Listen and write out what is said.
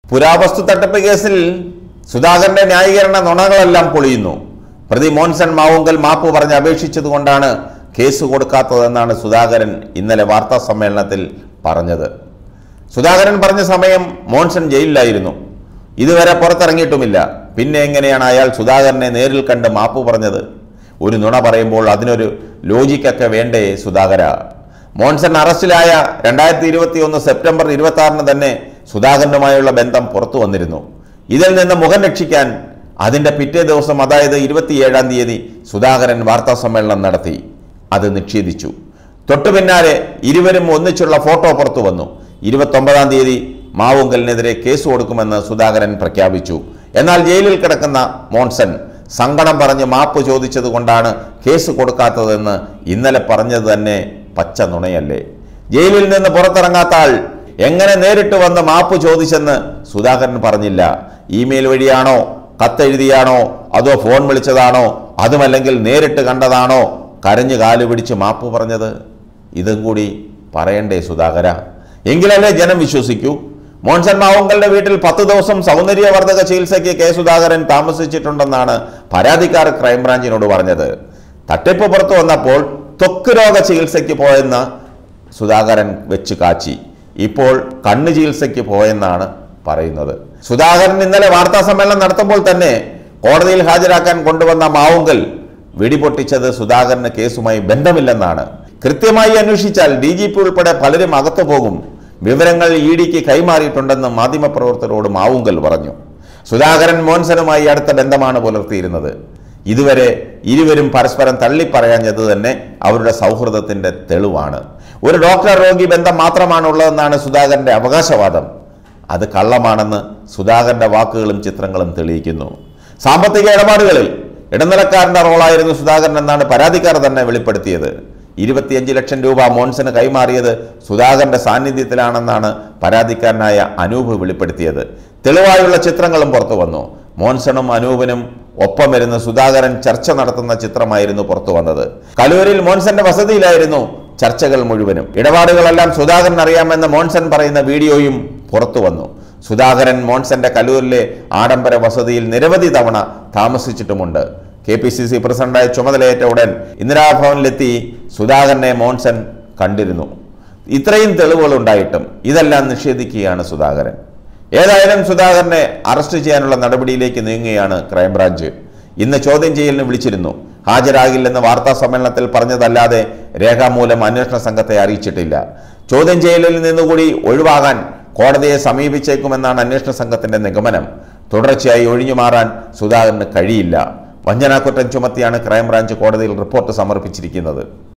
പുരാവസ്തു തട്ടിപ്പ് കേസിൽ സുധാകരന്റെ ന്യായീകരണ നുണകളെല്ലാം പൊളിയുന്നു പ്രതി മോൻസൺ മാവുങ്കൽ മാപ്പ് പറഞ്ഞ് അപേക്ഷിച്ചതുകൊണ്ടാണ് കേസ് കൊടുക്കാത്തതെന്നാണ് സുധാകരൻ ഇന്നലെ വാർത്താ സമ്മേളനത്തിൽ പറഞ്ഞത് സുധാകരൻ പറഞ്ഞ സമയം മോൻസൺ ജയിലിലായിരുന്നു ഇതുവരെ പുറത്തിറങ്ങിയിട്ടുമില്ല പിന്നെ എങ്ങനെയാണ് അയാൾ സുധാകരനെ നേരിൽ കണ്ട് മാപ്പ് പറഞ്ഞത് ഒരു നുണ പറയുമ്പോൾ അതിനൊരു ലോജിക്കൊക്കെ വേണ്ടേ സുധാകര മോൻസൺ അറസ്റ്റിലായ രണ്ടായിരത്തി ഇരുപത്തി ഒന്ന് സെപ്റ്റംബർ ഇരുപത്തി ആറിന് തന്നെ സുധാകരനുമായുള്ള ബന്ധം പുറത്തു വന്നിരുന്നു ഇതിൽ നിന്ന് മുഖം രക്ഷിക്കാൻ അതിന്റെ പിറ്റേ ദിവസം അതായത് ഇരുപത്തിയേഴാം തീയതി സുധാകരൻ വാർത്താ സമ്മേളനം നടത്തി അത് നിഷേധിച്ചു തൊട്ടു പിന്നാലെ ഇരുവരും ഒന്നിച്ചുള്ള ഫോട്ടോ പുറത്തു വന്നു ഇരുപത്തൊമ്പതാം തീയതി മാവുങ്കലിനെതിരെ കേസ് കൊടുക്കുമെന്ന് സുധാകരൻ പ്രഖ്യാപിച്ചു എന്നാൽ ജയിലിൽ കിടക്കുന്ന മോൺസൺ സങ്കടം പറഞ്ഞ് മാപ്പ് ചോദിച്ചത് കൊണ്ടാണ് കേസ് കൊടുക്കാത്തതെന്ന് ഇന്നലെ പറഞ്ഞത് തന്നെ പച്ച നുണയല്ലേ ജയിലിൽ നിന്ന് പുറത്തിറങ്ങാത്ത ആൾ എങ്ങനെ നേരിട്ട് വന്ന് മാപ്പ് ചോദിച്ചെന്ന് സുധാകരൻ പറഞ്ഞില്ല ഇമെയിൽ വഴിയാണോ കത്തെഴുതിയാണോ അതോ ഫോൺ വിളിച്ചതാണോ അതുമല്ലെങ്കിൽ നേരിട്ട് കണ്ടതാണോ കരഞ്ഞു കാല് പിടിച്ച് മാപ്പ് പറഞ്ഞത് ഇതും കൂടി പറയണ്ടേ സുധാകര എങ്കിലല്ലേ ജനം വിശ്വസിക്കൂ മോൻസൺ മാവുങ്കലിന്റെ വീട്ടിൽ പത്ത് ദിവസം സൗന്ദര്യവർദ്ധക ചികിത്സയ്ക്ക് കെ സുധാകരൻ താമസിച്ചിട്ടുണ്ടെന്നാണ് പരാതിക്കാർ ക്രൈംബ്രാഞ്ചിനോട് പറഞ്ഞത് തട്ടിപ്പ് പുറത്തു വന്നപ്പോൾ ത്വക്ക് രോഗ ചികിത്സയ്ക്ക് പോയെന്ന് സുധാകരൻ വെച്ച് കാച്ചി ഇപ്പോൾ കണ്ണ് ചികിത്സയ്ക്ക് പോയെന്നാണ് പറയുന്നത് സുധാകരൻ ഇന്നലെ വാർത്താ സമ്മേളനം നടത്തുമ്പോൾ തന്നെ കോടതിയിൽ ഹാജരാക്കാൻ കൊണ്ടുവന്ന മാവുങ്കൽ വെടിപൊട്ടിച്ചത് സുധാകരന് കേസുമായി ബന്ധമില്ലെന്നാണ് കൃത്യമായി അന്വേഷിച്ചാൽ ഡി ജി പി ഉൾപ്പെടെ പലരും അകത്തു പോകും വിവരങ്ങൾ ഇ ഡിക്ക് കൈമാറിയിട്ടുണ്ടെന്ന് മാധ്യമപ്രവർത്തകരോട് മാവുങ്കൽ പറഞ്ഞു സുധാകരൻ മോൻസനുമായി അടുത്ത ബന്ധമാണ് പുലർത്തിയിരുന്നത് ഇതുവരെ ഇരുവരും പരസ്പരം തള്ളിപ്പറയാഞ്ഞത് തന്നെ അവരുടെ സൗഹൃദത്തിന്റെ തെളിവാണ് ഒരു ഡോക്ടർ രോഗി ബന്ധം മാത്രമാണുള്ളതെന്നാണ് സുധാകരന്റെ അവകാശവാദം അത് കള്ളമാണെന്ന് സുധാകരന്റെ വാക്കുകളും ചിത്രങ്ങളും തെളിയിക്കുന്നു സാമ്പത്തിക ഇടപാടുകളിൽ ഇടനിലക്കാരന്റെ റോളായിരുന്നു സുധാകരൻ എന്നാണ് പരാതിക്കാർ തന്നെ വെളിപ്പെടുത്തിയത് ഇരുപത്തിയഞ്ച് ലക്ഷം രൂപ മോൻസന് കൈമാറിയത് സുധാകരന്റെ സാന്നിധ്യത്തിലാണെന്നാണ് പരാതിക്കാരനായ അനൂപ് വെളിപ്പെടുത്തിയത് തെളിവായുള്ള ചിത്രങ്ങളും പുറത്തു വന്നു മോൻസണും അനൂപിനും ഒപ്പം വരുന്ന സുധാകരൻ ചർച്ച നടത്തുന്ന ചിത്രമായിരുന്നു പുറത്തു വന്നത് കലൂരിൽ മോൻസന്റെ വസതിയിലായിരുന്നു ചർച്ചകൾ മുഴുവനും ഇടപാടുകളെല്ലാം സുധാകരൻ അറിയാമെന്ന് മോൻസൺ പറയുന്ന വീഡിയോയും പുറത്തു വന്നു സുധാകരൻ മോൻസന്റെ കലൂരിലെ ആഡംബര വസതിയിൽ നിരവധി തവണ താമസിച്ചിട്ടുമുണ്ട് കെ പി സി സി പ്രസിഡന്റായ ചുമതലയേറ്റ ഉടൻ ഇന്ദിരാഭവനിലെത്തി സുധാകരനെ മോൻസൺ കണ്ടിരുന്നു ഇത്രയും തെളിവുകൾ ഉണ്ടായിട്ടും ഇതെല്ലാം നിഷേധിക്കുകയാണ് സുധാകരൻ ഏതായാലും സുധാകരനെ അറസ്റ്റ് ചെയ്യാനുള്ള നടപടിയിലേക്ക് നീങ്ങുകയാണ് ക്രൈംബ്രാഞ്ച് ഇന്ന് ചോദ്യം ചെയ്യലിന് വിളിച്ചിരുന്നു ഹാജരാകില്ലെന്ന് വാർത്താ സമ്മേളനത്തിൽ പറഞ്ഞതല്ലാതെ രേഖാമൂലം അന്വേഷണ സംഘത്തെ അറിയിച്ചിട്ടില്ല ചോദ്യം ചെയ്യലിൽ നിന്നുകൂടി ഒഴിവാകാൻ കോടതിയെ സമീപിച്ചേക്കുമെന്നാണ് അന്വേഷണ സംഘത്തിന്റെ നിഗമനം തുടർച്ചയായി ഒഴിഞ്ഞു മാറാൻ സുധാകരന് കഴിയില്ല വഞ്ചനാക്കുറ്റം ചുമത്തിയാണ് ക്രൈംബ്രാഞ്ച് കോടതിയിൽ റിപ്പോർട്ട് സമർപ്പിച്ചിരിക്കുന്നത്